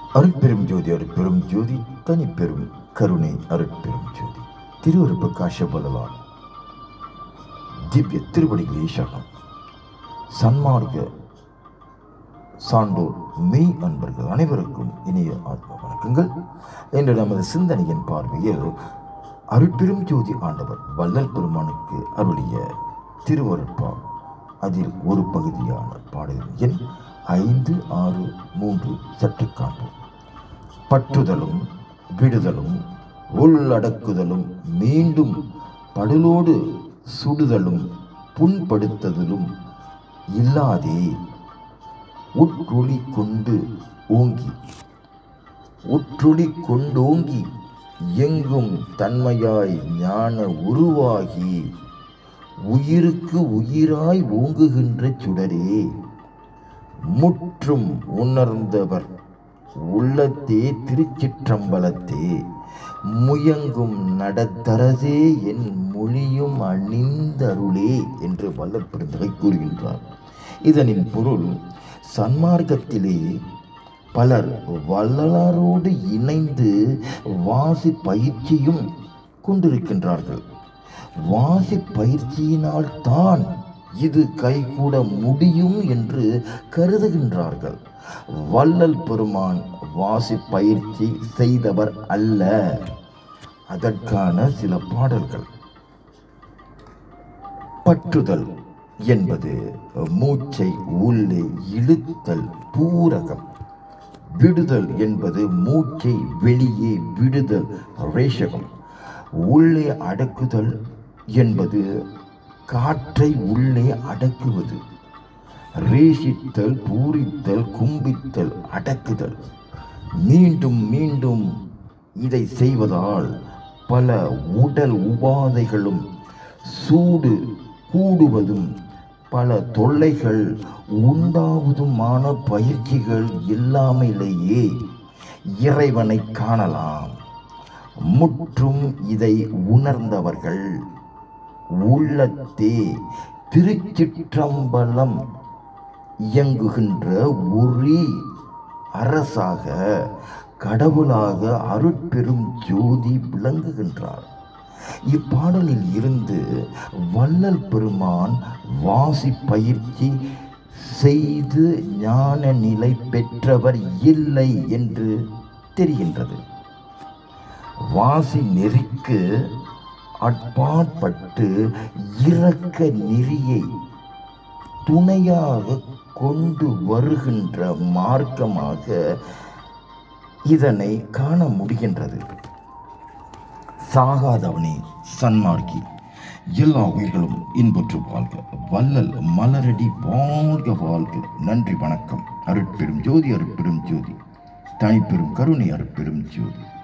அருட்பெரும் ஜோதி அருட்பெரும் ஜோதி தனிப்பெரும் கருணை அருட்பெரும் ஜோதி திருவருப்பு காஷபலலால் திவ்ய திருவடிகளே சரணம் சன்மார்க்க சான்றோர் மெய் அன்பர்கள் அனைவருக்கும் இனிய ஆத்ம வணக்கங்கள் இன்று நமது சிந்தனையின் பார்வையில் அருட்பெரும் ஜோதி ஆண்டவர் வள்ளல் பெருமானுக்கு அருளிய திருவருட்பா அதில் ஒரு பகுதியான பாடலின் எண் ஐந்து ஆறு மூன்று சற்று காண்போம் பற்றுதலும் விடுதலும் உள்ளடக்குதலும் மீண்டும் படலோடு சுடுதலும் புண்படுத்துதலும் இல்லாதே உற்றொளி கொண்டு ஓங்கி உற்றொளி கொண்டோங்கி எங்கும் தன்மையாய் ஞான உருவாகி உயிருக்கு உயிராய் ஓங்குகின்ற சுடரே முற்றும் உணர்ந்தவர் உள்ளத்தே திருச்சிற்றம்பலத்தே முயங்கும் நடத்தரதே என் மொழியும் அணிந்தருளே என்று வல்லற் பெருந்தகை கூறுகின்றார் இதனின் பொருள் சன்மார்க்கத்திலே பலர் வள்ளலாரோடு இணைந்து வாசி பயிற்சியும் கொண்டிருக்கின்றார்கள் வாசி பயிற்சியினால் தான் இது கைகூட முடியும் என்று கருதுகின்றார்கள் வள்ளல் பெருமான் வாசி பயிற்சி செய்தவர் அல்ல அதற்கான சில பாடல்கள் பற்றுதல் என்பது மூச்சை உள்ளே இழுத்தல் பூரகம் விடுதல் என்பது மூச்சை வெளியே விடுதல் ரேஷகம் உள்ளே அடக்குதல் என்பது காற்றை உள்ளே அடக்குவது ரேசித்தல் பூரித்தல் கும்பித்தல் அடக்குதல் மீண்டும் மீண்டும் இதை செய்வதால் பல உடல் உபாதைகளும் சூடு கூடுவதும் பல தொல்லைகள் உண்டாவதுமான பயிற்சிகள் இல்லாமலேயே இறைவனை காணலாம் முற்றும் இதை உணர்ந்தவர்கள் உள்ளத்தே திருச்சிற்றம்பலம் இயங்குகின்ற ஒரே அரசாக கடவுளாக அருட்பெரும் ஜோதி விளங்குகின்றார் இப்பாடலில் இருந்து வள்ளல் பெருமான் வாசி பயிற்சி செய்து ஞான நிலை பெற்றவர் இல்லை என்று தெரிகின்றது வாசி நெறிக்கு அட்பாற்பட்டு இறக்க நெறியை துணையாக கொண்டு வருகின்ற மார்க்கமாக இதனை காண முடிகின்றது சாகாதவனே சன்மார்க்கி எல்லா உயிர்களும் இன்புற்று வாழ்க வள்ளல் மலரடி வாழ்க வாழ்க நன்றி வணக்கம் அருட்பெரும் ஜோதி அருட்பெரும் ஜோதி தனிப்பெரும் கருணை அருட்பெரும் ஜோதி